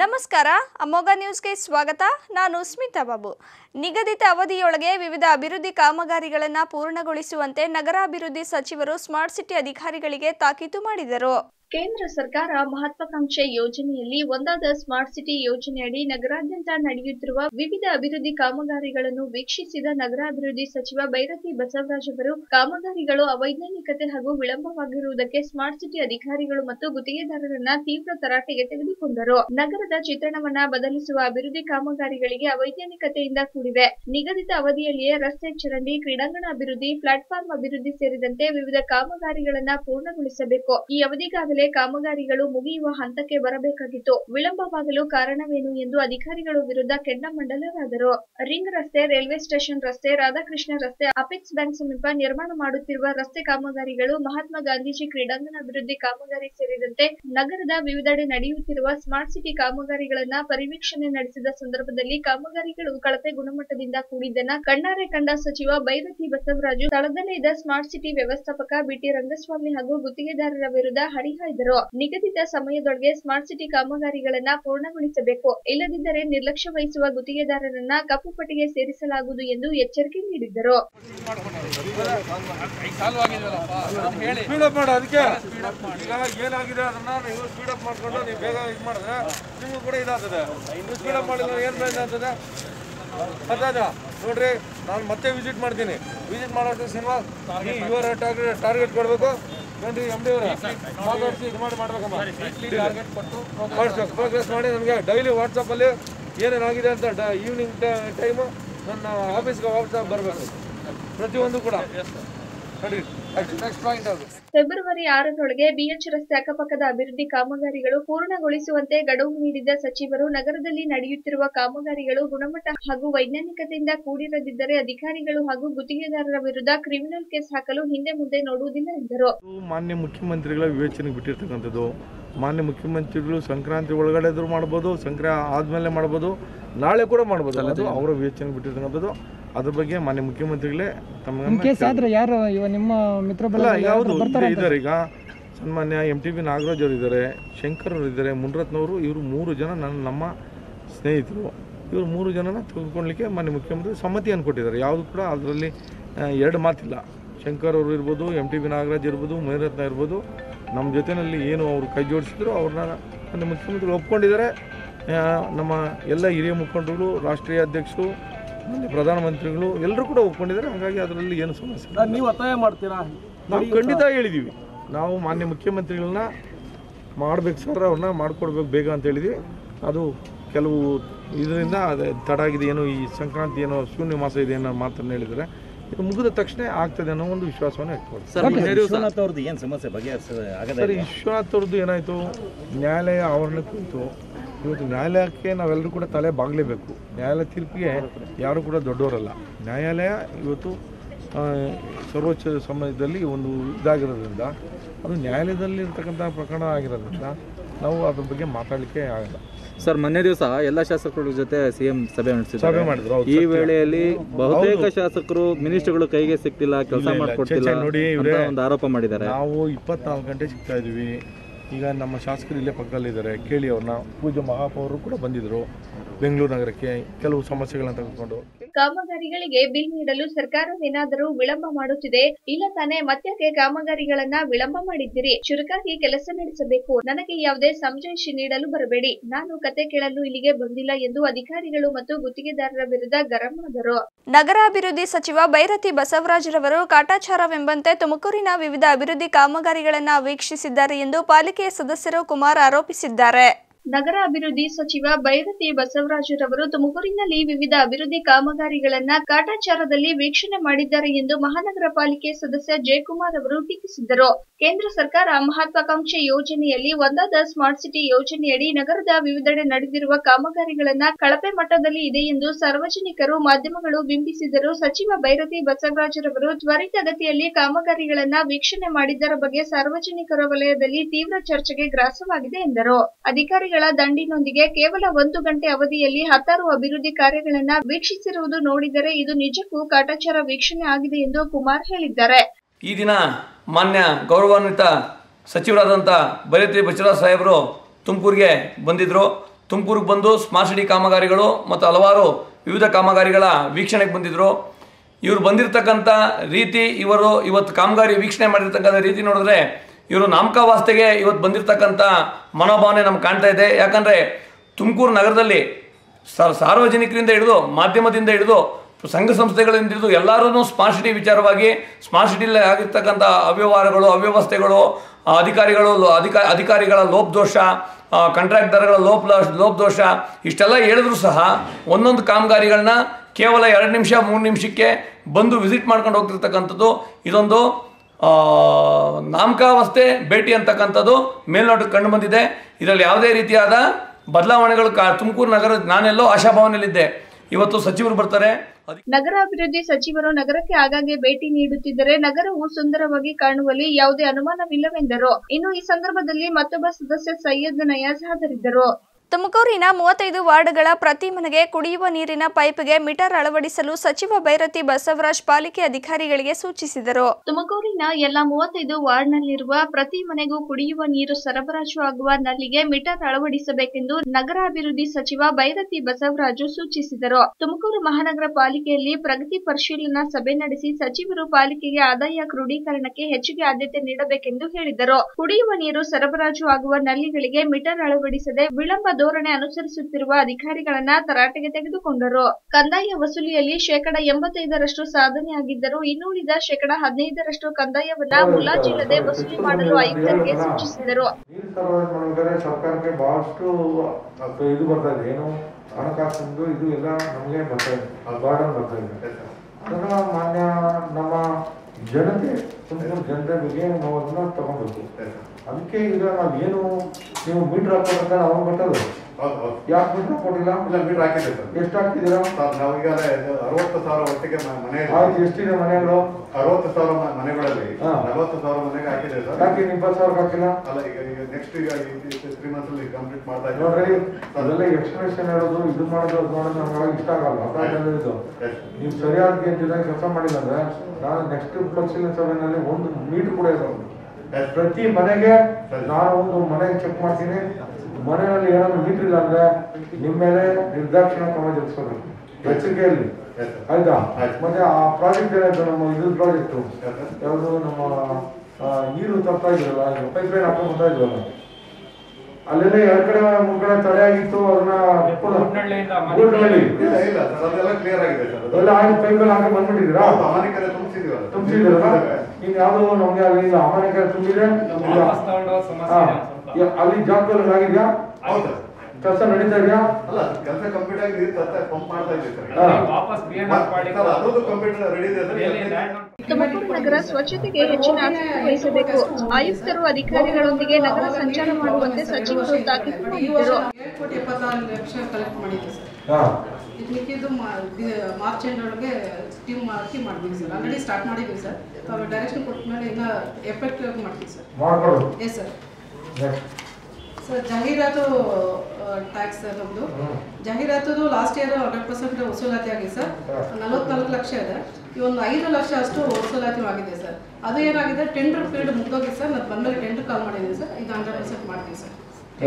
ನಮಸ್ಕಾರ ಅಮೋಘ ನ್ಯೂಸ್ಗೆ ಸ್ವಾಗತ ನಾನು ಸ್ಮಿತಾ ಬಾಬು ನಿಗದಿತ ಅವಧಿಯೊಳಗೆ ವಿವಿಧ ಅಭಿವೃದ್ಧಿ ಕಾಮಗಾರಿಗಳನ್ನು ಪೂರ್ಣಗೊಳಿಸುವಂತೆ ನಗರಾಭಿವೃದ್ಧಿ ಸಚಿವರು ಸ್ಮಾರ್ಟ್ ಸಿಟಿ ಅಧಿಕಾರಿಗಳಿಗೆ ತಾಕೀತು ಮಾಡಿದರು ಕೇಂದ್ರ ಸರ್ಕಾರ ಮಹತ್ವಾಕಾಂಕ್ಷೆ ಯೋಜನೆಯಲ್ಲಿ ಒಂದಾದ ಸ್ಮಾರ್ಟ್ ಸಿಟಿ ಯೋಜನೆಯಡಿ ನಗರಾದ್ಯಂತ ನಡೆಯುತ್ತಿರುವ ವಿವಿಧ ಅಭಿವೃದ್ಧಿ ಕಾಮಗಾರಿಗಳನ್ನು ವೀಕ್ಷಿಸಿದ ನಗರಾಭಿವೃದ್ಧಿ ಸಚಿವ ಬೈರತಿ ಬಸವರಾಜ್ ಅವರು ಕಾಮಗಾರಿಗಳು ಅವೈಜ್ಞಾನಿಕತೆ ಹಾಗೂ ವಿಳಂಬವಾಗಿರುವುದಕ್ಕೆ ಸ್ಮಾರ್ಟ್ ಸಿಟಿ ಅಧಿಕಾರಿಗಳು ಮತ್ತು ಗುತ್ತಿಗೆದಾರರನ್ನ ತೀವ್ರ ತರಾಟೆಗೆ ತೆಗೆದುಕೊಂಡರು ನಗರದ ಚಿತ್ರಣವನ್ನ ಬದಲಿಸುವ ಅಭಿವೃದ್ಧಿ ಕಾಮಗಾರಿಗಳಿಗೆ ಅವೈಜ್ಞಾನಿಕತೆಯಿಂದ ಕೂಡಿವೆ ನಿಗದಿತ ಅವಧಿಯಲ್ಲಿಯೇ ರಸ್ತೆ ಚರಂಡಿ ಕ್ರೀಡಾಂಗಣ ಅಭಿವೃದ್ಧಿ ಪ್ಲಾಟ್ಫಾರ್ಮ್ ಅಭಿವೃದ್ಧಿ ಸೇರಿದಂತೆ ವಿವಿಧ ಕಾಮಗಾರಿಗಳನ್ನ ಪೂರ್ಣಗೊಳಿಸಬೇಕು ಈ ಅವಧಿಗಾಗಲೇ ಕಾಮಗಾರಿಗಳು ಮುಗಿಯುವ ಹಂತಕ್ಕೆ ಬರಬೇಕಾಗಿತ್ತು ವಿಳಂಬವಾಗಲು ಕಾರಣವೇನು ಎಂದು ಅಧಿಕಾರಿಗಳು ವಿರುದ್ಧ ಕೆಂಡಾಮಂಡಲರಾದರು ರಿಂಗ್ ರಸ್ತೆ ರೈಲ್ವೆ ಸ್ಟೇಷನ್ ರಸ್ತೆ ರಾಧಾಕೃಷ್ಣ ರಸ್ತೆ ಅಪೆಕ್ಸ್ ಬ್ಯಾಂಕ್ ಸಮೀಪ ನಿರ್ಮಾಣ ಮಾಡುತ್ತಿರುವ ರಸ್ತೆ ಕಾಮಗಾರಿಗಳು ಮಹಾತ್ಮ ಗಾಂಧೀಜಿ ಕ್ರೀಡಾಂಗಣ ಅಭಿವೃದ್ಧಿ ಕಾಮಗಾರಿ ಸೇರಿದಂತೆ ನಗರದ ವಿವಿಧೆಡೆ ನಡೆಯುತ್ತಿರುವ ಸ್ಮಾರ್ಟ್ ಸಿಟಿ ಕಾಮಗಾರಿಗಳನ್ನ ಪರಿವೀಕ್ಷಣೆ ನಡೆಸಿದ ಸಂದರ್ಭದಲ್ಲಿ ಕಾಮಗಾರಿಗಳು ಕಳಪೆ ಗುಣಮಟ್ಟದಿಂದ ಕೂಡಿದ್ದನ್ನ ಕಣ್ಣಾರೆ ಕಂಡ ಸಚಿವ ಬೈರತಿ ಬಸವರಾಜು ಸ್ಥಳದಲ್ಲೇ ಇದ್ದ ಸ್ಮಾರ್ಟ್ ಸಿಟಿ ವ್ಯವಸ್ಥಾಪಕ ಬಿಟಿ ರಂಗಸ್ವಾಮಿ ಹಾಗೂ ಗುತ್ತಿಗೆದಾರರ ವಿರುದ್ಧ ಹರಿಹಾಯ್ದರು ನಿಗದಿತ ಸಮಯದೊಳಗೆ ಸ್ಮಾರ್ಟ್ ಸಿಟಿ ಕಾಮಗಾರಿಗಳನ್ನ ಪೂರ್ಣಗೊಳಿಸಬೇಕು ಇಲ್ಲದಿದ್ದರೆ ನಿರ್ಲಕ್ಷ್ಯ ವಹಿಸುವ ಗುತ್ತಿಗೆದಾರರನ್ನ ಕಪ್ಪು ಪಟ್ಟಿಗೆ ಸೇರಿಸಲಾಗುವುದು ಎಂದು ಎಚ್ಚರಿಕೆ ನೀಡಿದ್ದರು ಸ್ಪೀಡ್ ಅಪ್ ಮಾಡು ಅದಕ್ಕೆ ಈಗ ಏನಾಗಿದೆ ಅದನ್ನ ನೀವು ಸ್ಪೀಡ್ ಅಪ್ ಮಾಡ್ಕೊಂಡು ನೀವು ಬೇಗ ಇದು ಮಾಡಿದ್ರೆ ನಿಮಗೂ ಕೂಡ ಇದಾಗ್ತದೆ ನೀವು ಸ್ಪೀಡ್ ಅಪ್ ಮಾಡಿದ್ರೆ ಏನು ಬೇಡ ಆಗ್ತದೆ ಅದಾದ ನೋಡ್ರಿ ನಾನು ಮತ್ತೆ ವಿಸಿಟ್ ಮಾಡ್ತೀನಿ ವಿಸಿಟ್ ಮಾಡೋದು ಸಿನಿಮಾ ಇವರ ಟಾರ್ಗೆಟ್ ಟಾರ್ಗೆಟ್ ಕೊಡಬೇಕು ನೋಡ್ರಿ ಎಮ್ ಡಿ ಅವರ ಮಾತಾಡಿಸಿ ಇದು ಮಾಡಿ ಮಾಡ್ಬೇಕಮ್ಮ ಮಾಡಿಸ್ಬೇಕು ಪ್ರೋಗ್ರೆಸ್ ಮಾಡಿ ನನಗೆ ಡೈಲಿ ವಾಟ್ಸಪ್ಪಲ್ಲಿ ಏನೇನಾಗಿದೆ ಅಂತ ಈವ್ನಿಂಗ್ ಟೈಮು ನನ್ನ ಆಫೀಸ್ಗೆ ವಾಟ್ಸಪ್ ಬರಬೇಕು ಪ್ರತಿಯೊಂದು ಕೂಡ ನೋಡಿ ನೆಕ್ಸ್ಟ್ ಪಾಯಿಂಟ್ ಅದು ಫೆಬ್ರವರಿ ಆರರೊಳಗೆ ಬಿಎಚ್ ರಸ್ತೆ ಅಕ್ಕಪಕ್ಕದ ಅಭಿವೃದ್ಧಿ ಕಾಮಗಾರಿಗಳು ಪೂರ್ಣಗೊಳಿಸುವಂತೆ ಗಡುವು ನೀಡಿದ ಸಚಿವರು ನಗರದಲ್ಲಿ ನಡೆಯುತ್ತಿರುವ ಕಾಮಗಾರಿಗಳು ಗುಣಮಟ್ಟ ಹಾಗೂ ವೈಜ್ಞಾನಿಕತೆಯಿಂದ ಕೂಡಿರದಿದ್ದರೆ ಅಧಿಕಾರಿಗಳು ಹಾಗೂ ಗುತ್ತಿಗೆದಾರರ ವಿರುದ್ಧ ಕ್ರಿಮಿನಲ್ ಕೇಸ್ ಹಾಕಲು ಹಿಂದೆ ಮುಂದೆ ನೋಡುವುದಿಲ್ಲ ಎಂದರು ಇದು ಮಾನ್ಯ ಮುಖ್ಯಮಂತ್ರಿಗಳ ವಿವೇಚನೆಗೆ ಬಿಟ್ಟಿರ್ತಕ್ಕಂಥದ್ದು ಮಾನ್ಯ ಮುಖ್ಯಮಂತ್ರಿಗಳು ಸಂಕ್ರಾಂತಿ ಒಳಗಡೆ ಆದ್ರೂ ಮಾಡ್ಬೋದು ಸಂಕ್ರಾ ಆದ್ಮೇಲೆ ಮಾಡ್ಬೋದು ನಾಳೆ ಕೂಡ ಮಾಡ್ಬೋದು ಅದು ಅವರ ವಿವೇಚನೆಗೆ ಬಿಟ್ಟಿರ್ತಕ್ಕಂಥದ್ದು ಅದ್ರ ಬಗ್ಗೆ ಮಾನ್ಯ ಮುಖ್ಯಮಂತ್ರಿಗಳೇ ತಮ್ಮ ಕೇಸ್ ಆದ್ರೆ ಯಾರು ಇವ ನಿಮ್ಮ ಮಿತ್ರ ಅಲ್ಲ ಯಾವುದು ಇದ್ದಾರೆ ಈಗ ಸನ್ಮಾನ್ಯ ಎಂ ಟಿ ಬಿ ನಾಗರಾಜ್ ಅವರು ಇದ್ದಾರೆ ಶಂಕರ್ ಅವರು ಇದ್ದಾರೆ ಮುನ್ರತ್ನವರು ಇವರು ಮೂರು ಜನ ನನ್ನ ನಮ್ಮ ಸ್ನೇಹಿತರು ಇವರು ಮೂರು ಜನನ ತೆಗೆದುಕೊಳ್ಳಲಿಕ್ಕೆ ಮಾನ್ಯ ಮುಖ್ಯಮಂತ್ರಿ ಸಮ್ಮತಿಯನ್ನು ಕೊಟ್ಟಿದ್ದಾರೆ ಯಾವುದು ಕೂಡ ಅದರಲ್ಲಿ ಎರಡು ಮಾತಿಲ್ಲ ಶಂಕರ್ ಅವರು ಇರ್ಬೋದು ಎಂ ಟಿ ಬಿ ನಾಗರಾಜ್ ಇರ್ಬೋದು ಮುನಿರತ್ನ ಇರ್ಬೋದು ನಮ್ಮ ಜೊತೆಯಲ್ಲಿ ಏನು ಅವರು ಕೈ ಜೋಡಿಸಿದ್ರು ಅವ್ರನ್ನ ಮಾನ್ಯ ಮುಖ್ಯಮಂತ್ರಿಗಳು ಒಪ್ಕೊಂಡಿದ್ದಾರೆ ಆ, ನಮ್ಮ ಎಲ್ಲ ಹಿರಿಯ ಮುಖಂಡರು ರಾಷ್ಟ್ರೀಯ ಅಧ್ಯಕ್ಷರು ಮಾನ್ಯ ಪ್ರಧಾನಮಂತ್ರಿಗಳು ಎಲ್ಲರೂ ಕೂಡ ಒಪ್ಕೊಂಡಿದ್ದಾರೆ ಹಾಗಾಗಿ ಅದರಲ್ಲಿ ಏನು ಸಮಸ್ಯೆ ಇಲ್ಲ. ನೀವು ಒತ್ತಾಯ ಮಾಡ್ತೀರಾ ನಾವು ಖಂಡಿತ ಹೇಳಿದ್ದೀವಿ ನಾವು ಮಾನ್ಯ ಮುಖ್ಯಮಂತ್ರಿಗಳನ್ನ ಮಾಡ್ಬೇಕು ಸರ್ ಅವ್ರನ್ನ ಮಾಡ್ಕೊಡ್ಬೇಕು ಬೇಗ ಅಂತ ಹೇಳಿದ್ವಿ ಅದು ಕೆಲವು ಇದರಿಂದ ಅದೇ ತಡ ಆಗಿದೆ ಏನೋ ಈ ಸಂಕ್ರಾಂತಿ ಏನೋ ಶೂನ್ಯ ಮಾಸ ಇದೆ ಅನ್ನೋ ಮಾತನ್ನು ಹೇಳಿದರೆ ಇದು ಮುಗಿದ ತಕ್ಷಣ ಆಗ್ತದೆ ಅನ್ನೋ ಒಂದು ವಿಶ್ವಾಸವನ್ನು ವ್ಯಕ್ತಪಡಿಸ್ತಾರೆ ಸರ್ ವಿಶ್ವನಾಥ್ ಅವ್ರದ್ದು ಏನು ಸಮಸ್ಯೆ ಬಗೆಹರಿಸ ಆಗದ ಸರ್ ವಿಶ್ವನಾಥ್ ಅವ್ರದ್ದು ಏನಾಯಿತು ನ್ಯಾಯಾಲಯ ಆವರಣ ಕುರಿತು ಇವತ್ತು ನ್ಯಾಯಾಲಯಕ್ಕೆ ನಾವೆಲ್ಲರೂ ಕೂಡ ತಲೆ ಬಾಗಲೇಬೇಕು ನ್ಯಾಯಾಲಯ ತೀರ್ಪಿಗೆ ಯಾರು ಕೂಡ ದೊಡ್ಡವರಲ್ಲ ನ್ಯಾಯಾಲಯ ಇವತ್ತು ಆ, ಸರ್ವೋಚ್ಚ ಸಮಯದಲ್ಲಿ ಒಂದು ಇದಾಗಿರೋದ್ರಿಂದ ಅದು ನ್ಯಾಯಾಲಯದಲ್ಲಿ ಇರ್ತಕ್ಕಂಥ ಪ್ರಕರಣ ಆಗಿರೋದ್ರಿಂದ ನಾವು ಅದ್ರ ಬಗ್ಗೆ ಮಾತಾಡಲಿಕ್ಕೆ ಆಗಲ್ಲ ಸರ್ ಮೊನ್ನೆ ದಿವಸ ಎಲ್ಲ ಶಾಸಕರ ಜೊತೆ ಸಿಎಂ ಸಭೆ ಸಭೆ ನಡೆಸಿದ್ದಾರೆ ಮಾಡಿದ್ರು ಹೌದು, ಈ ಸತ್ಯ. ವೇಳೆಯಲ್ಲಿ ಬಹುತೇಕ ಶಾಸಕರು ಮಿನಿಸ್ಟರ್ಗಳು ಕೈಗೆ ಸಿಗ್ತಿಲ್ಲ ಕೆಲಸ ಇಲ್ಲ, ಇಲ್ಲ. ಮಾಡ್ಕೊಡ್ತಿಲ್ಲ ಚೆ- ಚೆ- ನೋಡಿ ಅಂತ ಇವ್ರೇ- ಒಂದು ಆರೋಪ ಮಾಡಿದ್ದಾರೆ ನಾವು ಇಪ್ಪತ್ನಾಲ್ಕು ಗಂಟೆ ಸಿಗ್ತಾ ಇದೀವಿ ಈಗ ನಮ್ಮ ಶಾಸಕರು ಇಲ್ಲೇ ಪಕ್ಕದಲ್ಲಿದ್ದಾರೆ ಕೇಳಿ ಅವ್ರನ್ನ ಪೂಜೆ ಮಹಾಪೌರರು ಕೂಡ ಬಂದಿದ್ದರು ಬೆಂಗಳೂರು ನಗರಕ್ಕೆ ಕೆಲವು ಸಮಸ್ಯೆಗಳನ್ನ ತೆಗೆದುಕೊಂಡು ಕಾಮಗಾರಿಗಳಿಗೆ ಬಿಲ್ ನೀಡಲು ಸರ್ಕಾರವೇನಾದರೂ ವಿಳಂಬ ಮಾಡುತ್ತಿದೆ ಇಲ್ಲ ತಾನೇ ಮತ್ತ್ಯಾಕೆ ಕಾಮಗಾರಿಗಳನ್ನ ವಿಳಂಬ ಮಾಡಿದ್ದೀರಿ ಚುರುಕಾಗಿ ಕೆಲಸ ನಡೆಸಬೇಕು ನನಗೆ ಯಾವುದೇ ಸಮಜಾಯಿಷಿ ನೀಡಲು ಬರಬೇಡಿ ನಾನು ಕತೆ ಕೇಳಲು ಇಲ್ಲಿಗೆ ಬಂದಿಲ್ಲ ಎಂದು ಅಧಿಕಾರಿಗಳು ಮತ್ತು ಗುತ್ತಿಗೆದಾರರ ವಿರುದ್ಧ ಗರಂ ಆದರು ನಗರಾಭಿವೃದ್ಧಿ ಸಚಿವ ಬೈರತಿ ಬಸವರಾಜರವರು ಕಾಟಾಚಾರವೆಂಬಂತೆ ತುಮಕೂರಿನ ವಿವಿಧ ಅಭಿವೃದ್ಧಿ ಕಾಮಗಾರಿಗಳನ್ನ ವೀಕ್ಷಿಸಿದ್ದಾರೆ ಎಂದು ಪಾಲಿಕೆಯ ಸದಸ್ಯರು ಕುಮಾರ್ ಆರೋಪಿಸಿದ್ದಾರೆ ನಗರ ಅಭಿವೃದ್ಧಿ ಸಚಿವ ಬೈರತಿ ಬಸವರಾಜರವರು ತುಮಕೂರಿನಲ್ಲಿ ವಿವಿಧ ಅಭಿವೃದ್ಧಿ ಕಾಮಗಾರಿಗಳನ್ನ ಕಾಟಾಚಾರದಲ್ಲಿ ವೀಕ್ಷಣೆ ಮಾಡಿದ್ದಾರೆ ಎಂದು ಮಹಾನಗರ ಪಾಲಿಕೆ ಸದಸ್ಯ ಜಯಕುಮಾರ್ ಅವರು ಟೀಕಿಸಿದರು ಕೇಂದ್ರ ಸರ್ಕಾರ ಮಹತ್ವಾಕಾಂಕ್ಷೆ ಯೋಜನೆಯಲ್ಲಿ ಒಂದಾದ ಸ್ಮಾರ್ಟ್ ಸಿಟಿ ಯೋಜನೆಯಡಿ ನಗರದ ವಿವಿಧೆಡೆ ನಡೆದಿರುವ ಕಾಮಗಾರಿಗಳನ್ನ ಕಳಪೆ ಮಟ್ಟದಲ್ಲಿ ಇದೆ ಎಂದು ಸಾರ್ವಜನಿಕರು ಮಾಧ್ಯಮಗಳು ಬಿಂಬಿಸಿದರು ಸಚಿವ ಬೈರತಿ ಬಸವರಾಜರವರು ತ್ವರಿತಗತಿಯಲ್ಲಿ ಕಾಮಗಾರಿಗಳನ್ನ ವೀಕ್ಷಣೆ ಮಾಡಿದ್ದರ ಬಗ್ಗೆ ಸಾರ್ವಜನಿಕರ ವಲಯದಲ್ಲಿ ತೀವ್ರ ಚರ್ಚೆಗೆ ಗ್ರಾಸವಾಗಿದೆ ಎಂದರು ಅಧಿಕಾರಿಗಳ ದಂಡಿನೊಂದಿಗೆ ಕೇವಲ ಒಂದು ಗಂಟೆ ಅವಧಿಯಲ್ಲಿ ಹತ್ತಾರು ಅಭಿವೃದ್ಧಿ ಕಾರ್ಯಗಳನ್ನ ವೀಕ್ಷಿಸಿರುವುದು ನೋಡಿದರೆ ಇದು ನಿಜಕ್ಕೂ ಕಾಟಾಚಾರ ವೀಕ್ಷಣೆ ಆಗಿದೆ ಎಂದು ಕುಮಾರ್ ಹೇಳಿದ್ದಾರೆ ಈ ದಿನ ಮಾನ್ಯ ಗೌರವಾನ್ವಿತ ಸಚಿವರಾದಂಥ ಬೈರತಿ ಬಸವರಾಜ ಸಾಹೇಬರು ತುಮಕೂರಿಗೆ ಬಂದಿದ್ದರು ತುಮಕೂರಿಗೆ ಬಂದು ಸ್ಮಾರ್ಟ್ ಸಿಟಿ ಕಾಮಗಾರಿಗಳು ಮತ್ತು ಹಲವಾರು ವಿವಿಧ ಕಾಮಗಾರಿಗಳ ವೀಕ್ಷಣೆಗೆ ಬಂದಿದ್ದರು ಇವರು ಬಂದಿರತಕ್ಕಂಥ ರೀತಿ ಇವರು ಇವತ್ತು ಕಾಮಗಾರಿ ವೀಕ್ಷಣೆ ಮಾಡಿರ್ತಕ್ಕಂಥ ರೀತಿ ನೋಡಿದ್ರೆ ಇವರು ನಾಮಕಾವಾಸ್ತೆಗೆ ಇವತ್ತು ಬಂದಿರತಕ್ಕಂಥ ಮನೋಭಾವನೆ ನಮ್ಗೆ ಕಾಣ್ತಾ ಇದೆ ಯಾಕಂದರೆ ತುಮಕೂರು ನಗರದಲ್ಲಿ ಸಾ- ಸಾರ್ವಜನಿಕರಿಂದ ಹಿಡಿದು ಮಾಧ್ಯಮದಿಂದ ಹಿಡಿದು ಸಂಘ ಸಂಸ್ಥೆಗಳಿಂದ ಹಿಡಿದು ಎಲ್ಲರೂ ಸ್ಮಾರ್ಟ್ ಸಿಟಿ ವಿಚಾರವಾಗಿ ಸ್ಮಾರ್ಟ್ ಸಿಟಿಲಿ ಆಗಿರ್ತಕ್ಕಂಥ ಅವ್ಯವಹಾರಗಳು ಅವ್ಯವಸ್ಥೆಗಳು ಆ, ಅಧಿಕಾರಿಗಳು ಲೋ- ಅಧಿಕ ಅಧಿಕಾರಿಗಳ ಲೋಪದೋಷ ಆ, ಕಾಂಟ್ರಾಕ್ಟರ್ಗಳ ಲೋಪ ಲೋಪದೋಷ ಇಷ್ಟೆಲ್ಲ ಹೇಳಿದ್ರು ಸಹ ಒಂದೊಂದು ಕಾಮಗಾರಿಗಳನ್ನ ಕೇವಲ ಎರಡು ನಿಮಿಷ ಮೂರು ನಿಮಿಷಕ್ಕೆ ಬಂದು ವಿಸಿಟ್ ಮಾಡ್ಕೊಂಡು ಹೋಗ್ತಿರ್ತಕ್ಕಂಥದ್ದು ಇದೊಂದು ಆ, ನಾಮಕಾವಸ್ಥೆ ಭೇಟಿ ಅಂತಕ್ಕಂಥದ್ದು ಮೇಲ್ನೋಟಕ್ಕೆ ಕಂಡು ಬಂದಿದೆ ಇದರಲ್ಲಿ ಯಾವುದೇ ರೀತಿಯಾದ ಬದಲಾವಣೆಗಳು ಕಾ ತುಮಕೂರು ನಗರ ನಾನೆಲ್ಲೋ ಆಶಾಭಾವನೆಯಲ್ಲಿದ್ದೆ ಇವತ್ತು ಸಚಿವರು ಬರ್ತಾರೆ ಅಧಿ- ನಗರಾಭಿವೃದ್ಧಿ ಸಚಿವರು ನಗರಕ್ಕೆ ಆಗಾಗ್ಗೆ ಭೇಟಿ ನೀಡುತ್ತಿದ್ದರೆ ನಗರವು ಸುಂದರವಾಗಿ ಕಾಣುವಲ್ಲಿ ಯಾವುದೇ ಅನುಮಾನವಿಲ್ಲವೆಂದರು ಇನ್ನು ಈ ಸಂದರ್ಭದಲ್ಲಿ ಮತ್ತೊಬ್ಬ ಸದಸ್ಯ ಸೈಯದ್ ನಯಾಜ್ ಹಾಜರಿದ್ದರು ತುಮಕೂರಿನ ಮೂವತ್ತೈದು ವಾರ್ಡ್ಗಳ ಪ್ರತಿ ಮನೆಗೆ ಕುಡಿಯುವ ನೀರಿನ ಪೈಪ್ಗೆ ಮೀಟರ್ ಅಳವಡಿಸಲು ಸಚಿವ ಬೈರತಿ ಬಸವರಾಜ್ ಪಾಲಿಕೆ ಅಧಿಕಾರಿಗಳಿಗೆ ಸೂಚಿಸಿದರು ತುಮಕೂರಿನ ಎಲ್ಲ ಮೂವತ್ತೈದು ವಾರ್ಡ್ನಲ್ಲಿರುವ ಪ್ರತಿ ಮನೆಗೂ ಕುಡಿಯುವ ನೀರು ಸರಬರಾಜು ಆಗುವ ನಲ್ಲಿಗೆ ಮೀಟರ್ ಅಳವಡಿಸಬೇಕೆಂದು ನಗರಾಭಿವೃದ್ಧಿ ಸಚಿವ ಬೈರತಿ ಬಸವರಾಜು ಸೂಚಿಸಿದರು ತುಮಕೂರು ಮಹಾನಗರ ಪಾಲಿಕೆಯಲ್ಲಿ ಪ್ರಗತಿ ಪರಿಶೀಲನಾ ಸಭೆ ನಡೆಸಿ ಸಚಿವರು ಪಾಲಿಕೆಗೆ ಆದಾಯ ಕ್ರೋಢೀಕರಣಕ್ಕೆ ಹೆಚ್ಚಿಗೆ ಆದ್ಯತೆ ನೀಡಬೇಕೆಂದು ಹೇಳಿದರು ಕುಡಿಯುವ ನೀರು ಸರಬರಾಜು ಆಗುವ ನಲ್ಲಿಗಳಿಗೆ ಮೀಟರ್ ಅಳವಡಿಸದೆ ವಿಳಂಬ ಧೋರಣೆ ಅನುಸರಿಸುತ್ತಿರುವ ಅಧಿಕಾರಿಗಳನ್ನ ತರಾಟೆಗೆ ತೆಗೆದುಕೊಂಡರು ಕಂದಾಯ ವಸೂಲಿಯಲ್ಲಿ ಶೇಕಡ ಎಂಬತ್ತೈದರಷ್ಟು ಸಾಧನೆಯಾಗಿದ್ದರೂ ಇನ್ನುಳಿದ ಶೇಕಡ ಹದಿನೈದರಷ್ಟು ಕಂದಾಯವನ್ನ ಮುಲಾಜಿಲ್ಲದೆ ವಸೂಲಿ ಮಾಡಲು ಆಯುಕ್ತರಿಗೆ ಸೂಚಿಸಿದರು ನೀರು ಸರಬರಾಜು ಮಾಡಬೇಕಾದ್ರೆ ಸರ್ಕಾರಕ್ಕೆ ಬಹಳಷ್ಟು ಅದು ಇದು ಬರ್ತಾ ಇದೆ ಏನು ಹಣಕಾಸಿಂದು ಇದು ಎಲ್ಲ ನಮಗೆ ಬರ್ತಾ ಇದೆ ಬಾರ್ಡನ್ ಬರ್ತಾ ಇದೆ ಅದನ್ನ ಮಾನ್ಯ ನಮ್ಮ ಜನತೆ ತುಮಕೂರು ಜನತೆ ಬಗ್ಗೆ ನಾವು ಅದನ್ನ ತಗೊಬೇಕು ಅದಕ್ಕೆ ಈಗ ನಾವು ಏನು ನೀವು ಮೀಟರ್ ಹಾಕೋದಂತ ನಾವು ಬರ್ತದೆ ಯಾಕೆ ಮೀಟರ್ ಕೊಟ್ಟಿಲ್ಲ ಇಲ್ಲ ಮೀಟರ್ ಹಾಕಿದೆ ಸರ್ ಎಷ್ಟು ಹಾಕ್ತಿದ್ದೀರಾ ಸರ್ ನಾವೀಗ ಅರವತ್ತು ಸಾವಿರ ಒಟ್ಟಿಗೆ ಮ- ಮನೆ ಆಯ್ತು ಎಷ್ಟಿದೆ ಮನೆಗಳು ಅರವತ್ತು ಸಾವಿರ ಮ- ಮನೆಗಳಲ್ಲಿ ಹಾ. ನಲವತ್ತು ಸಾವಿರ ಮನೆಗೆ ಹಾಕಿದೆ ಸರ್ ಯಾಕೆ ಇನ್ನು ಇಪ್ಪತ್ತು ಸಾವಿರ ಹಾಕಿಲ್ಲ ಅಲ್ಲ ಈಗ ಈಗ ನೆಕ್ಸ್ಟ್ ಈಗ ತ್ರೀ ಮಂತ್ಸ್ ಅಲ್ಲಿ ಕಂಪ್ಲೀಟ್ ಮಾಡ್ತಾ ನೋಡ್ರಿ ಇದ್ದೀವಿ ಅದೆಲ್ಲ ಎಕ್ಸ್ಪ್ರೆಷನ್ ಹೇಳೋದು ಇದು ಮಾಡೋದು ಅದು ಮಾಡೋದು ನಮ್ಗೆ ಇಷ್ಟ ಆಗಲ್ಲ ಅಪರಾಧ ಇದು Yes. ನೀವು ಸರಿಯಾದ ಜೊತೆ ಕೆಲಸ ಮಾಡಿಲ್ಲ ಅಂದ್ರೆ ನಾನು ನೆಕ್ಸ್ಟ್ ಪರಿಶೀಲನೆ ಸಭೆಯಲ್ಲಿ ಒಂದು ಮೀಟರ್ ಕೂಡ ಇರೋದು Yes. ಪ್ರತಿ ಮನೆಗೆ ಸರಿ. ನಾನು ಒಂದು ಮನೆಗೆ ಚೆಕ್ ಮಾಡ್ತೀನಿ ಮನೆಯಲ್ಲಿ ಏನಾದ್ರು ಮೀಟರ್ ಇಲ್ಲ ಅಂದ್ರೆ ನಿಮ್ಮ ಮೇಲೆ ನಿರ್ದಾಕ್ಷಿಣ್ಯ ಕ್ರಮ ಜರುಗಿಸ್ಕೋಬೇಕು ಎಚ್ಚರಿಕೆಯಲ್ಲಿ Yes, sir. ಆಯ್ತಾ ಆಯ್ತು. ಮತ್ತೆ ಆ ಪ್ರಾಜೆಕ್ಟ್ ಏನಾಯ್ತು ನಮ್ಮ ಇದು ಪ್ರಾಜೆಕ್ಟ್ Yes, sir. ಯಾವುದು ನಮ್ಮ ಆ, ನೀರು ತಪ್ತಾ ಇದ್ರಲ್ಲ ಪೈಪ್ ಲೈನ್ ಹಾಕೊಂಡು ಬರ್ತಾ ಇದ್ರಲ್ಲ ಅಲ್ಲೆಲ್ಲ ಎರಡ್ ಕಡೆ ಮೂರ್ ಕಡೆ ತಡೆ ಆಗಿತ್ತು ಅದನ್ನ ಗೂಡ್ನಳ್ಳಿ. ಇಲ್ಲ ಇಲ್ಲ ಸರ್ ಅದೆಲ್ಲ ಕ್ಲಿಯರ್ ಆಗಿದೆ ಸರ್ ಅದು ಎಲ್ಲ ಆಗಿ ಪೈಪ್ ಅಲ್ಲಿ ಹಾಕಿ ಬಂದ್ಬಿಟ್ಟಿದ್ದೀರಾ ಹೌದು, ಅಮಾನಿಕರೆ ತುಂಬಿಸಿದೀವಲ್ಲ ತುಂಬಿಸಿದ್ರಲ್ಲ ಇನ್ ಯಾವ್ದು ನಮ್ಗೆ ಅಲ್ಲಿ ಇಲ್ಲ ಅಮಾನಿಕ ತುಂಬಿದೆ ಇಲ್ಲ. ಹಾ. ಯ- ಅಲ್ಲಿ ಜಾಗದಲ್ಲಿ ಆಗಿದ್ಯಾ ಹೌದು ಸರ್ ಕೆಲಸ ನಡೀತಾ ಇದೆಯಾ ಅಲ್ಲ ಕೆಲಸ ಕಂಪ್ಲೀಟ್ ಆಗಿ ನೀರು ತರ್ತಾ ಪಂಪ್ ಮಾಡ್ತಾ ಇದ್ದೀವಿ ಸರ್ ಹಾ. ಸರ್ ಅದೊಂದು ಕಂಪ್ಲೀಟ್ ರೆಡಿ ಇದೆ ಸರ್ ತುಮಕೂರು ನಗರ ಸ್ವಚ್ಛತೆಗೆ ಹೆಚ್ಚಿನ ಆಸಕ್ತಿ ವಹಿಸಬೇಕು ಆಯುಕ್ತರು ಅಧಿಕಾರಿಗಳೊಂದಿಗೆ ನಗರ ಸಂಚಾರ ಮಾಡುವಂತೆ ಸಚಿವರು ತಾಕೀತು ಮಾಡಿದ್ದರು ಎರಡು ಕೋಟಿ ಎಪ್ಪತ್ತಾರು ಲಕ್ಷ ಕಲೆಕ್ಟ್ ಮಾಡಿದ್ದೆ ಸರ್ ಹಾ ಇದು ಮಿಕ್ಕಿದ್ದು ಮಾ- ದಿ- ಮಾರ್ಚ್ ಎಂಡ್ ಒಳಗೆ ಟೀಮ್ ಹಾಕಿ ಮಾಡ್ತೀವಿ ಸರ್ ಆಲ್ರೆಡಿ ಸ್ಟಾರ್ಟ್ ಮಾಡಿದ್ದೀವಿ ಸರ್ ತಾವು ಡೈರೆಕ್ಷನ್ ಕೊಟ್ಟ ಮೇಲೆ ಇನ್ನೂ ಎಫೆಕ್ಟ್ ಮಾಡ್ತೀವಿ ಸರ್ ಮಾಡ್ಕೊಡು ಎಸ್ ಸರ್ ನೆಕ್ಸ್ಟ್ ಸರ್ ಜಾಹೀರಾತು ಟ್ಯಾಕ್ಸ್ ಸರ್ ನಮ್ಮದು ಜಾಹೀರಾತು ಲಾಸ್ಟ್ ಇಯರ್ ಹಂಡ್ರೆಡ್ ಪರ್ಸೆಂಟ್ ವಸೂಲಾತಿ ಆಗಿದೆ ಸರ್ ನಲವತ್ನಾಲ್ಕು ಲಕ್ಷ ಇದೆ ಈ ಒಂದು ಐದು ಲಕ್ಷ ಅಷ್ಟು ವಸೂಲಾತಿ ಆಗಿದೆ ಸರ್ ಅದು ಏನಾಗಿದೆ ಟೆಂಡರ್ ಪೀರಿಯಡ್ ಮುಗ್ದೋಗಿದೆ ಸರ್ ನಾನು ಬಂದಮೇಲೆ ಟೆಂಡರ್ ಕಾಲ್ ಮಾಡಿದ್ದೀನಿ ಸರ್ ಇದು ಹಂಡ್ರೆಡ್ ಪರ್ಸೆಂಟ್ ಮಾಡ್ತೀವಿ ಸರ್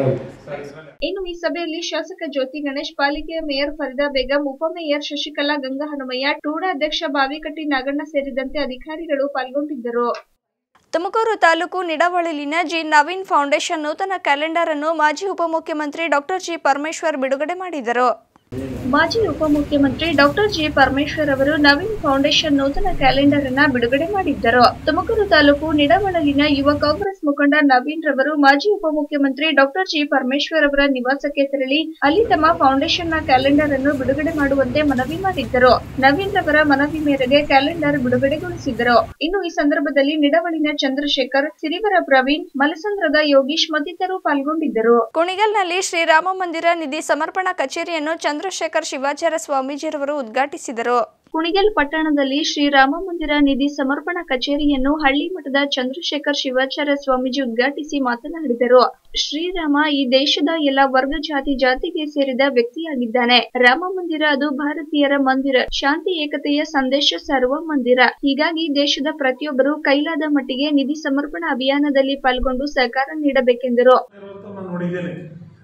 ಇನ್ನು ಈ ಸಭೆಯಲ್ಲಿ ಶಾಸಕ ಜ್ಯೋತಿ ಗಣೇಶ್ ಪಾಲಿಕೆಯ ಮೇಯರ್ ಫರೀದಾ ಬೇಗಂ ಉಪಮೇಯರ್ ಶಶಿಕಲಾ ಗಂಗಾ ಹನುಮಯ್ಯ ಟೂಡಾ ಅಧ್ಯಕ್ಷ ಬಾವಿಕಟ್ಟಿ ನಾಗಣ್ಣ ಸೇರಿದಂತೆ ಅಧಿಕಾರಿಗಳು ಪಾಲ್ಗೊಂಡಿದ್ದರು ತುಮಕೂರು ತಾಲೂಕು ನಿಡವಳಲಿನ ಜಿ ನವೀನ್ ಫೌಂಡೇಶನ್ ನೂತನ ಕ್ಯಾಲೆಂಡರ್ ಅನ್ನು ಮಾಜಿ ಉಪಮುಖ್ಯಮಂತ್ರಿ ಡಾಕ್ಟರ್ ಜಿ ಪರಮೇಶ್ವರ್ ಬಿಡುಗಡೆ ಮಾಡಿದರು ಮಾಜಿ ಉಪಮುಖ್ಯಮಂತ್ರಿ ಡಾಕ್ಟರ್ ಜಿ ಪರಮೇಶ್ವರ್ ಅವರು ನವೀನ್ ಫೌಂಡೇಶನ್ ನೂತನ ಕ್ಯಾಲೆಂಡರ್ ಅನ್ನ ಬಿಡುಗಡೆ ಮಾಡಿದ್ದರು ತುಮಕೂರು ತಾಲೂಕು ನಿಡವಳಲಿನ ಯುವ ಕಾಂಗ್ರೆಸ್ ಮುಖಂಡ ನವೀನ್ ರವರು ಮಾಜಿ ಉಪಮುಖ್ಯಮಂತ್ರಿ ಡಾಕ್ಟರ್ ಜಿ ಪರಮೇಶ್ವರ್ ಅವರ ನಿವಾಸಕ್ಕೆ ತೆರಳಿ ಅಲ್ಲಿ ತಮ್ಮ ಫೌಂಡೇಶನ್ ನ ಕ್ಯಾಲೆಂಡರ್ ಅನ್ನು ಬಿಡುಗಡೆ ಮಾಡುವಂತೆ ಮನವಿ ಮಾಡಿದ್ದರು ನವೀನ್ ರವರ ಮನವಿ ಮೇರೆಗೆ ಕ್ಯಾಲೆಂಡರ್ ಬಿಡುಗಡೆಗೊಳಿಸಿದರು ಇನ್ನು ಈ ಸಂದರ್ಭದಲ್ಲಿ ನಿಡವಳಿನ ಚಂದ್ರಶೇಖರ್ ಸಿರಿವರ ಪ್ರವೀಣ್ ಮಲಸಂದ್ರದ ಯೋಗೀಶ್ ಮತ್ತಿತರರು ಪಾಲ್ಗೊಂಡಿದ್ದರು ಕುಣಿಗಲ್ನಲ್ಲಿ ಶ್ರೀರಾಮ ಮಂದಿರ ನಿಧಿ ಸಮರ್ಪಣಾ ಕಚೇರಿಯನ್ನು ಚಂದ್ರಶೇಖರ್ ಶಿವಾಚಾರ್ಯ ಸ್ವಾಮೀಜಿರವರು ಉದ್ಘಾಟಿಸಿದರು ಕುಣಿಗಲ್ ಪಟ್ಟಣದಲ್ಲಿ ಶ್ರೀರಾಮ ಮಂದಿರ ನಿಧಿ ಸಮರ್ಪಣಾ ಕಚೇರಿಯನ್ನು ಹಳ್ಳಿ ಮಠದ ಚಂದ್ರಶೇಖರ್ ಶಿವಾಚಾರ್ಯ ಸ್ವಾಮೀಜಿ ಉದ್ಘಾಟಿಸಿ ಮಾತನಾಡಿದರು ಶ್ರೀರಾಮ ಈ ದೇಶದ ಎಲ್ಲ ವರ್ಗ ಜಾತಿ ಜಾತಿಗೆ ಸೇರಿದ ವ್ಯಕ್ತಿಯಾಗಿದ್ದಾನೆ ರಾಮ ಮಂದಿರ ಅದು ಭಾರತೀಯರ ಮಂದಿರ ಶಾಂತಿ ಏಕತೆಯ ಸಂದೇಶ ಸಾರುವ ಮಂದಿರ ಹೀಗಾಗಿ ದೇಶದ ಪ್ರತಿಯೊಬ್ಬರು ಕೈಲಾದ ಮಟ್ಟಿಗೆ ನಿಧಿ ಸಮರ್ಪಣಾ ಅಭಿಯಾನದಲ್ಲಿ ಪಾಲ್ಗೊಂಡು ಸಹಕಾರ ನೀಡಬೇಕೆಂದರು ನಾನು ನೋಡಿದ್ದೇನೆ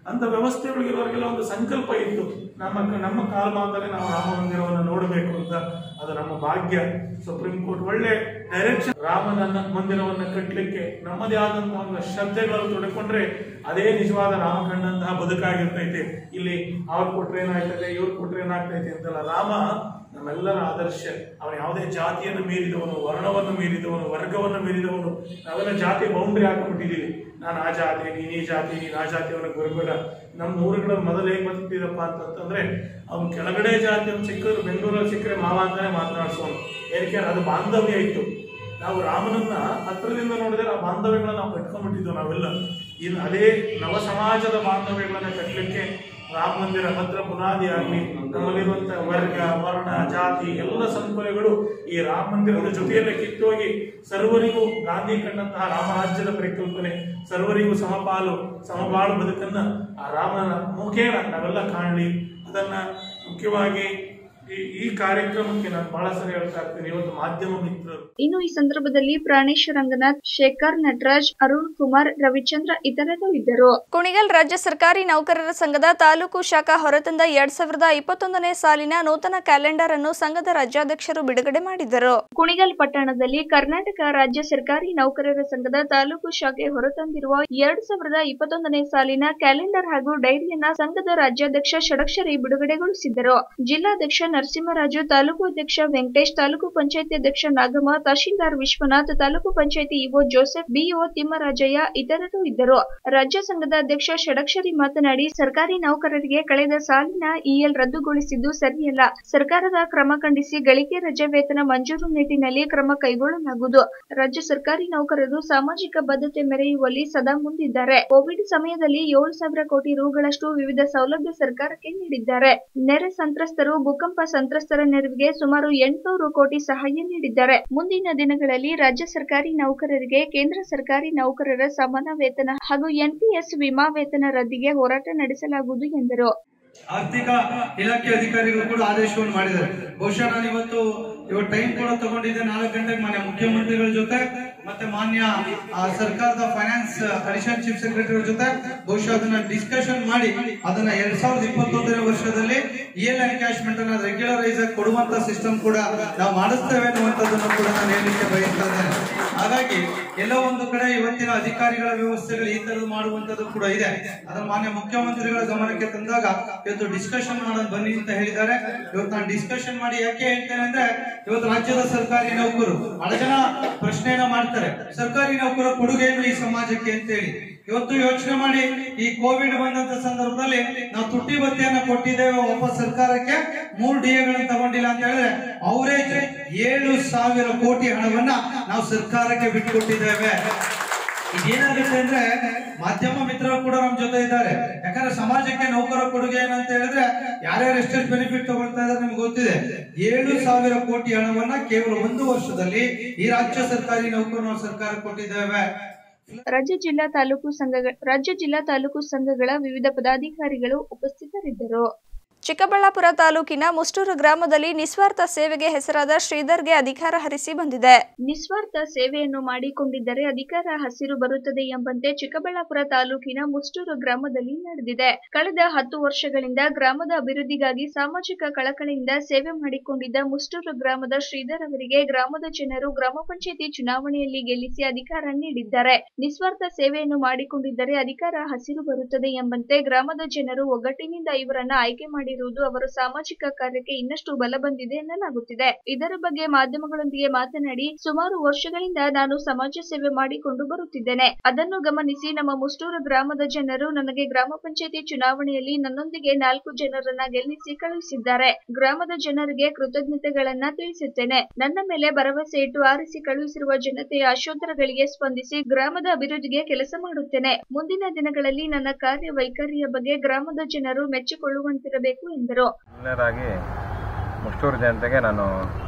ಅಂತ ವ್ಯವಸ್ಥೆಗಳಿರೋರಿಗೆಲ್ಲ ಒಂದು ಸಂಕಲ್ಪ ಇತ್ತು ನಮ್ಮ ನಮ್ಮ ಕಾಲಮಾನದಲ್ಲಿ ನಾವು ರಾಮ ಮಂದಿರವನ್ನು ನೋಡಬೇಕು ಅಂತ ಅದು ನಮ್ಮ ಭಾಗ್ಯ ಸುಪ್ರೀಂ ಕೋರ್ಟ್ ಒಳ್ಳೆ ಡೈರೆಕ್ಷನ್ ರಾಮನ ಮಂದಿರವನ್ನು ಕಟ್ಟಲಿಕ್ಕೆ ನಮ್ಮದೇ ಆದಂತಹ ಒಂದು ಶ್ರದ್ಧೆಗಳನ್ನು ತೊಡಕೊಂಡ್ರೆ ಅದೇ ನಿಜವಾದ ರಾಮಕಂಡಂತಹ ಬದುಕಾಗಿರ್ತೈತೆ ಇಲ್ಲಿ ಅವ್ರು ಕೊಟ್ರೆ ಏನಾಗ್ತದೆ ಇವ್ರು ಕೊಟ್ರೆ ಏನಾಗ್ತೈತೆ ಅಂತಲ್ಲ ರಾಮ ನಮ್ಮೆಲ್ಲರ ಆದರ್ಶ ಅವನು ಯಾವುದೇ ಜಾತಿಯನ್ನು ಮೀರಿದವನು ವರ್ಣವನ್ನು ಮೀರಿದವನು ವರ್ಗವನ್ನು ಮೀರಿದವನು ನಾವೆಲ್ಲ ಜಾತಿ ಬೌಂಡ್ರಿ ಹಾಕೊಂಡ್ಬಿಟ್ಟಿದ್ದೀವಿ ನಾನು ಆ ಜಾತಿ ನೀನ್ ಈ ಜಾತಿ ನೀನ್ ಆ ಜಾತಿಯವನ್ನ ಬರಬೇಡ ನಮ್ಮ ಊರುಗಳಲ್ಲಿ ಮೊದಲು ಹೇಗೆ ಬದುಕ್ತಿದಪ್ಪ ಅಂತಂದ್ರೆ ಅವ್ನು ಕೆಳಗಡೆ ಜಾತಿಯನ್ನು ಸಿಕ್ಕರು ಬೆಂಗಳೂರಲ್ಲಿ ಸಿಕ್ಕರೆ ಮಾವ ಅಂತಾನೆ ಮಾತನಾಡ್ಸೋನು ಏನಕ್ಕೆ ಅದು ಬಾಂಧವ್ಯ ಇತ್ತು ನಾವು ರಾಮನನ್ನ ಹತ್ರದಿಂದ ನೋಡಿದ್ರೆ ಆ ಬಾಂಧವ್ಯಗಳನ್ನ ನಾವು ಕಟ್ಕೊಂಡ್ಬಿಟ್ಟಿದ್ವು ನಾವೆಲ್ಲ ಇನ್ನು ಅದೇ ನವ ಸಮಾಜದ ಬಾಂಧವ್ಯಗಳನ್ನ ಕಟ್ಟಲಿಕ್ಕೆ ರಾಮ ಮಂದಿರ ಭದ್ರ ಬುನಾದಿ ಆಗಲಿ ನಮ್ಮಲ್ಲಿರುವಂತಹ ವರ್ಗ ವರ್ಣ ಜಾತಿ ಎಲ್ಲ ಸಂಕುಲಗಳು ಈ ರಾಮ ಮಂದಿರದ ಜೊತೆಯಲ್ಲೇ ಕಿತ್ತೋಗಿ ಸರ್ವರಿಗೂ ಗಾಂಧಿ ಕಂಡಂತಹ ರಾಮರಾಜ್ಯದ ಪರಿಕಲ್ಪನೆ ಸರ್ವರಿಗೂ ಸಮಪಾಲು ಸಮಬಾಳು ಬದುಕನ್ನ ಆ ರಾಮನ ಮುಖೇನ ನಾವೆಲ್ಲ ಕಾಣಲಿ ಅದನ್ನ ಮುಖ್ಯವಾಗಿ ಈ ಈ ಕಾರ್ಯಕ್ರಮಕ್ಕೆ ನಾನು ಬಹಳ ಸರಿ ಹೇಳ್ತಾ ಇರ್ತೀನಿ ಇವತ್ತು ಮಾಧ್ಯಮ ಮಿತ್ರರು ಇನ್ನು ಈ ಸಂದರ್ಭದಲ್ಲಿ ಪ್ರಾಣೇಶ್ ರಂಗನಾಥ್ ಶೇಖರ್ ನಟರಾಜ್ ಅರುಣ್ ಕುಮಾರ್ ರವಿಚಂದ್ರ ಇತರರು ಇದ್ದರು ಕುಣಿಗಲ್ ರಾಜ್ಯ ಸರ್ಕಾರಿ ನೌಕರರ ಸಂಘದ ತಾಲೂಕು ಶಾಖಾ ಹೊರತಂದ ಎರಡ್ ಸಾವಿರದ ಇಪ್ಪತ್ತೊಂದನೇ ಸಾಲಿನ ನೂತನ ಕ್ಯಾಲೆಂಡರ್ ಅನ್ನು ಸಂಘದ ರಾಜ್ಯಾಧ್ಯಕ್ಷರು ಬಿಡುಗಡೆ ಮಾಡಿದರು ಕುಣಿಗಲ್ ಪಟ್ಟಣದಲ್ಲಿ ಕರ್ನಾಟಕ ರಾಜ್ಯ ಸರ್ಕಾರಿ ನೌಕರರ ಸಂಘದ ತಾಲೂಕು ಶಾಖೆ ಹೊರತಂದಿರುವ ಎರಡ್ ಸಾವಿರದ ಇಪ್ಪತ್ತೊಂದನೇ ಸಾಲಿನ ಕ್ಯಾಲೆಂಡರ್ ಹಾಗೂ ಡೈರಿಯನ್ನ ಸಂಘದ ರಾಜ್ಯಾಧ್ಯಕ್ಷ ಷಡಕ್ಷರಿ ಬಿಡುಗಡೆಗೊಳಿಸಿದ್ದರು ಜಿಲ್ಲಾಧ್ಯಕ್ಷ ನರಸಿಂಹರಾಜು ತಾಲೂಕು ಅಧ್ಯಕ್ಷ ವೆಂಕಟೇಶ್ ತಾಲೂಕು ಪಂಚಾಯತಿ ಅಧ್ಯಕ್ಷ Nagamma tahsildar Vishwanath taluk panchayat EO Joseph BEO Thimmarajaiah ಇತರರು ಇದ್ದರು ರಾಜ್ಯ ಸಂಘದ ಅಧ್ಯಕ್ಷ ಷಡಕ್ಷರಿ ಮಾತನಾಡಿ ಸರ್ಕಾರಿ ನೌಕರರಿಗೆ ಕಳೆದ ಸಾಲಿನ ಇಎಲ್ ರದ್ದುಗೊಳಿಸಿದ್ದು ಸರಿಯಲ್ಲ ಸರ್ಕಾರದ ಕ್ರಮ ಖಂಡಿಸಿ ಗಳಿಕೆ ರಜೆ ವೇತನ ಮಂಜೂರು ನಿಟ್ಟಿನಲ್ಲಿ ಕ್ರಮ ಕೈಗೊಳ್ಳಲಾಗುವುದು ರಾಜ್ಯ ಸರ್ಕಾರಿ ನೌಕರರು ಸಾಮಾಜಿಕ ಬದ್ಧತೆ ಮೆರೆಯುವಲ್ಲಿ ಸದಾ ಮುಂದಿದ್ದಾರೆ ಕೋವಿಡ್ ಸಮಯದಲ್ಲಿ ಏಳು ಸಾವಿರ ಕೋಟಿ ರುಗಳಷ್ಟು ವಿವಿಧ ಸೌಲಭ್ಯ ಸರ್ಕಾರಕ್ಕೆ ನೀಡಿದ್ದಾರೆ ನೆರೆ ಸಂತ್ರಸ್ತರು ಭೂಕಂಪ ಸಂತ್ರಸ್ತರ ನೆರವಿಗೆ ಸುಮಾರು ಎಂಟುನೂರು ಕೋಟಿ ಸಹಾಯ ನೀಡಿದ್ದಾರೆ ಮುಂದಿನ ದಿನಗಳಲ್ಲಿ ರಾಜ್ಯ ಸರ್ಕಾರಿ ನೌಕರರಿಗೆ ಕೇಂದ್ರ ಸರ್ಕಾರಿ ನೌಕರರ ಸಮಾನ ವೇತನ ಹಾಗೂ ಎನ್ಪಿಎಸ್ ವಿಮಾ ವೇತನ ರದ್ದಿಗೆ ಹೋರಾಟ ನಡೆಸಲಾಗುವುದು ಎಂದರು ಆರ್ಥಿಕ ಇಲಾಖೆ ಅಧಿಕಾರಿಗಳು ಕೂಡ ಆದೇಶವನ್ನು ಮಾಡಿದ್ದಾರೆ ಬಹುಶಃ ನಾನು ಇವತ್ತು ಇವತ್ತು ಟೈಮ್ ಕೂಡ ತಗೊಂಡಿದ್ದೆ ನಾಲ್ಕು ಗಂಟೆಗೆ ಮಾನ್ಯ ಮುಖ್ಯಮಂತ್ರಿಗಳ ಜೊತೆ ಮತ್ತೆ ಮಾನ್ಯ ಆ, ಸರ್ಕಾರದ ಫೈನಾನ್ಸ್ ಅಡಿಷನಲ್ ಚೀಫ್ ಸೆಕ್ರೆಟರಿ ಜೊತೆ ಬಹುಶಃ ಅದನ್ನ ಡಿಸ್ಕಷನ್ ಮಾಡಿ ಅದನ್ನ ಎರಡ್ ಸಾವಿರದ ಇಪ್ಪತ್ತೊಂದನೇ ವರ್ಷದಲ್ಲಿ ಇಎಲ್ ಎನ್ಕ್ಯಾಶ್ಮೆಂಟ್ ಅನ್ನ ರೆಗ್ಯುಲರೈಸ್ ಆಗಿ ಕೊಡುವಂತ ಸಿಸ್ಟಮ್ ಕೂಡ ನಾವು ಮಾಡಿಸ್ತೇವೆ ಅನ್ನುವಂಥದ್ದನ್ನು ಕೂಡ ನಾನು ಹೇಳಲಿಕ್ಕೆ ಬಯಸ್ತಾ ಇದ್ದೇನೆ ಹಾಗಾಗಿ ಎಲ್ಲೋ ಒಂದು ಕಡೆ ಇವತ್ತಿನ ಅಧಿಕಾರಿಗಳ ವ್ಯವಸ್ಥೆಗಳು ಈ ತರದ್ದು ಮಾಡುವಂತದ್ದು ಕೂಡ ಇದೆ ಅದನ್ನ ಮಾನ್ಯ ಮುಖ್ಯಮಂತ್ರಿಗಳ ಗಮನಕ್ಕೆ ತಂದಾಗ ಇವತ್ತು ಡಿಸ್ಕಷನ್ ಮಾಡೋದು ಬನ್ನಿ ಅಂತ ಹೇಳಿದ್ದಾರೆ ಇವತ್ತು ನಾನು ಡಿಸ್ಕಷನ್ ಮಾಡಿ ಯಾಕೆ ಹೇಳ್ತೇನೆ ಅಂದ್ರೆ ಇವತ್ತು ರಾಜ್ಯದ ಸರ್ಕಾರಿ ನೌಕರು ಬಹಳ ಜನ ಪ್ರಶ್ನೆಯನ್ನ ಮಾಡ್ತಾರೆ ಸರ್ಕಾರಿ ನೌಕರ ಕೊಡುಗೆ ಏನು ಈ ಸಮಾಜಕ್ಕೆ ಅಂತ ಹೇಳಿ ಇವತ್ತು ಯೋಚನೆ ಮಾಡಿ ಈ ಕೋವಿಡ್ ಬಂದಂತ ಸಂದರ್ಭದಲ್ಲಿ ನಾವು ತುಟ್ಟಿ ಭತ್ಯೆಯನ್ನ ಕೊಟ್ಟಿದ್ದೇವೆ ವಾಪಸ್ ಸರ್ಕಾರಕ್ಕೆ ಮೂರು ಡಿ ಎಗಳನ್ನು ತಗೊಂಡಿಲ್ಲ ಅಂತ ಹೇಳಿದ್ರೆ ಅವರೇಜ್ ಏಳು ಸಾವಿರ ಕೋಟಿ ಹಣವನ್ನ ನಾವು ಸರ್ಕಾರಕ್ಕೆ ಬಿಟ್ಟುಕೊಟ್ಟಿದ್ದೇವೆ ಇದೇನಾಗುತ್ತೆ ಅಂದ್ರೆ ಮಾಧ್ಯಮ ಮಿತ್ರರು ಕೂಡ ನಮ್ ಜೊತೆ ಇದ್ದಾರೆ ಯಾಕಂದ್ರೆ ಸಮಾಜಕ್ಕೆ ನೌಕರ ಕೊಡುಗೆ ಏನಂತ ಹೇಳಿದ್ರೆ ಯಾರ್ಯಾರು ಎಷ್ಟೆಷ್ಟು ಬೆನಿಫಿಟ್ ತಗೊಳ್ತಾ ಇದ್ದಾರೆ ನಿಮ್ಗೆ ಗೊತ್ತಿದೆ ಏಳು ಸಾವಿರ ಕೋಟಿ ಹಣವನ್ನ ಕೇವಲ ಒಂದು ವರ್ಷದಲ್ಲಿ ಈ ರಾಜ್ಯ ಸರ್ಕಾರಿ ನೌಕರರು ಸರ್ಕಾರ ಕೊಟ್ಟಿದ್ದೇವೆ ರಾಜ್ಯ ಜಿಲ್ಲಾ ತಾಲೂಕು ಸಂಘಗಳ ರಾಜ್ಯ ಜಿಲ್ಲಾ ತಾಲೂಕು ಸಂಘಗಳ ವಿವಿಧ ಪದಾಧಿಕಾರಿಗಳು ಉಪಸ್ಥಿತರಿದ್ದರು ಚಿಕ್ಕಬಳ್ಳಾಪುರ ತಾಲೂಕಿನ ಮುಷ್ಟೂರು ಗ್ರಾಮದಲ್ಲಿ ನಿಸ್ವಾರ್ಥ ಸೇವೆಗೆ ಹೆಸರಾದ ಶ್ರೀಧರ್ಗೆ ಅಧಿಕಾರ ಹರಿಸಿ ಬಂದಿದೆ ನಿಸ್ವಾರ್ಥ ಸೇವೆಯನ್ನು ಮಾಡಿಕೊಂಡಿದ್ದರೆ ಅಧಿಕಾರ ಹಸಿರು ಬರುತ್ತದೆ ಎಂಬಂತೆ ಚಿಕ್ಕಬಳ್ಳಾಪುರ ತಾಲೂಕಿನ ಮುಷ್ಟೂರು ಗ್ರಾಮದಲ್ಲಿ ನಡೆದಿದೆ ಕಳೆದ ಹತ್ತು ವರ್ಷಗಳಿಂದ ಗ್ರಾಮದ ಅಭಿವೃದ್ಧಿಗಾಗಿ ಸಾಮಾಜಿಕ ಕಳಕಳಿಯಿಂದ ಸೇವೆ ಮಾಡಿಕೊಂಡಿದ್ದ ಮುಷ್ಟೂರು ಗ್ರಾಮದ ಶ್ರೀಧರ್ ಅವರಿಗೆ ಗ್ರಾಮದ ಜನರು ಗ್ರಾಮ ಪಂಚಾಯತಿ ಚುನಾವಣೆಯಲ್ಲಿ ಗೆಲ್ಲಿಸಿ ಅಧಿಕಾರ ನೀಡಿದ್ದಾರೆ ನಿಸ್ವಾರ್ಥ ಸೇವೆಯನ್ನು ಮಾಡಿಕೊಂಡಿದ್ದರೆ ಅಧಿಕಾರ ಹಸಿರು ಬರುತ್ತದೆ ಎಂಬಂತೆ ಗ್ರಾಮದ ಜನರು ಒಗ್ಗಟ್ಟಿನಿಂದ ಇವರನ್ನ ಆಯ್ಕೆ ಮಾಡಿರುವುದು ಅವರ ಸಾಮಾಜಿಕ ಕಾರ್ಯಕ್ಕೆ ಇನ್ನಷ್ಟು ಬಲ ಬಂದಿದೆ ಎನ್ನಲಾಗುತ್ತಿದೆ ಇದರ ಬಗ್ಗೆ ಮಾಧ್ಯಮಗಳೊಂದಿಗೆ ಮಾತನಾಡಿ ಸುಮಾರು ವರ್ಷಗಳಿಂದ ನಾನು ಸಮಾಜ ಸೇವೆ ಮಾಡಿಕೊಂಡು ಬರುತ್ತಿದ್ದೇನೆ ಅದನ್ನು ಗಮನಿಸಿ ನಮ್ಮ ಮುಷ್ಟೂರು ಗ್ರಾಮದ ಜನರು ನನಗೆ ಗ್ರಾಮ ಪಂಚಾಯತಿ ಚುನಾವಣೆಯಲ್ಲಿ ನನ್ನೊಂದಿಗೆ ನಾಲ್ಕು ಜನರನ್ನ ಗೆಲ್ಲಿಸಿ ಕಳುಹಿಸಿದ್ದಾರೆ ಗ್ರಾಮದ ಜನರಿಗೆ ಕೃತಜ್ಞತೆಗಳನ್ನ ತಿಳಿಸುತ್ತೇನೆ ನನ್ನ ಮೇಲೆ ಭರವಸೆ ಇಟ್ಟು ಆರಿಸಿ ಕಳುಹಿಸಿರುವ ಜನತೆಯ ಆಶೋತ್ತರಗಳಿಗೆ ಸ್ಪಂದಿಸಿ ಗ್ರಾಮದ ಅಭಿವೃದ್ಧಿಗೆ ಕೆಲಸ ಮಾಡುತ್ತೇನೆ ಮುಂದಿನ ದಿನಗಳಲ್ಲಿ ನನ್ನ ಕಾರ್ಯ ವೈಖರಿಯ ಬಗ್ಗೆ ಗ್ರಾಮದ ಜನರು ಮೆಚ್ಚಿಕೊಳ್ಳುವಂತಿರಬೇಕು ಎಂದರು ಮೊದಲನೇದಾಗಿ ಮುಷ್ಟೂರು ಜನತೆಗೆ ನಾನು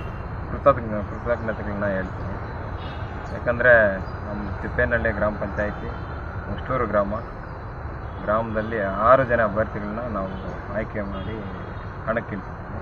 ಕೃತಜ್ಞ ಕೃತಜ್ಞತೆಗಳನ್ನ ಹೇಳ್ತೀನಿ ಯಾಕಂದರೆ ನಮ್ಮ ತಿಪ್ಪೇನಹಳ್ಳಿ ಗ್ರಾಮ ಪಂಚಾಯಿತಿ ಮುಷ್ಟೂರು ಗ್ರಾಮ ಗ್ರಾಮದಲ್ಲಿ ಆರು ಜನ ಅಭ್ಯರ್ಥಿಗಳನ್ನ ನಾವು ಆಯ್ಕೆ ಮಾಡಿ ಕಣಕ್ಕಿಳಿಸಿದ್ವಿ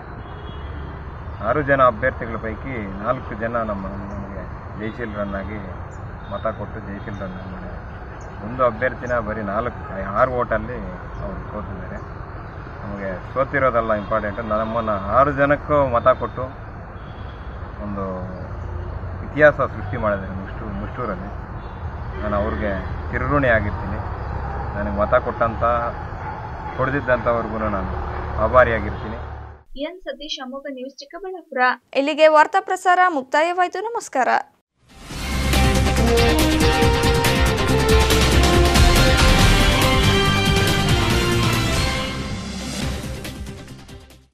ಆರು ಜನ ಅಭ್ಯರ್ಥಿಗಳ ಪೈಕಿ ನಾಲ್ಕು ಜನ ನಮ್ಮ ನಮಗೆ ಜಯಶೀಲರನ್ನಾಗಿ ಮತ ಕೊಟ್ಟು ಜಯಶೀಲರನ್ನ ಮಾಡಿದ್ದಾರೆ ಒಂದು ಅಭ್ಯರ್ಥಿನ ಬರೀ ನಾಲ್ಕು ಆರು ಓಟಲ್ಲಿ ಅವರು ಸೋತಿದ್ದಾರೆ ನಮಗೆ ಸೋತಿರೋದಲ್ಲ ಇಂಪಾರ್ಟೆಂಟು ನಮ್ಮನ್ನು ಆರು ಜನಕ್ಕೂ ಮತ ಕೊಟ್ಟು ಒಂದು ಇತಿಹಾಸ ಸೃಷ್ಟಿ ಮಾಡಿದ್ದಾರೆ ಮುಷ್ಟು ಮುಷ್ಟೂರಲ್ಲಿ ನಾನು ಅವ್ರಿಗೆ ಚಿರಋಣಿ ಆಗಿರ್ತೀನಿ ನನಗೆ ಮತ ಕೊಟ್ಟಂಥ ಕೊಡದಿದ್ದಂಥವ್ರಿಗೂ ನಾನು ಆಭಾರಿಯಾಗಿರ್ತೀನಿ ಎನ್ ಸತೀಶ್ ಅಮೋಘ ನ್ಯೂಸ್ ಚಿಕ್ಕಬಳ್ಳಾಪುರ ಇಲ್ಲಿಗೆ ವಾರ್ತಾ ಪ್ರಸಾರ ಮುಕ್ತಾಯವಾಯಿತು ನಮಸ್ಕಾರ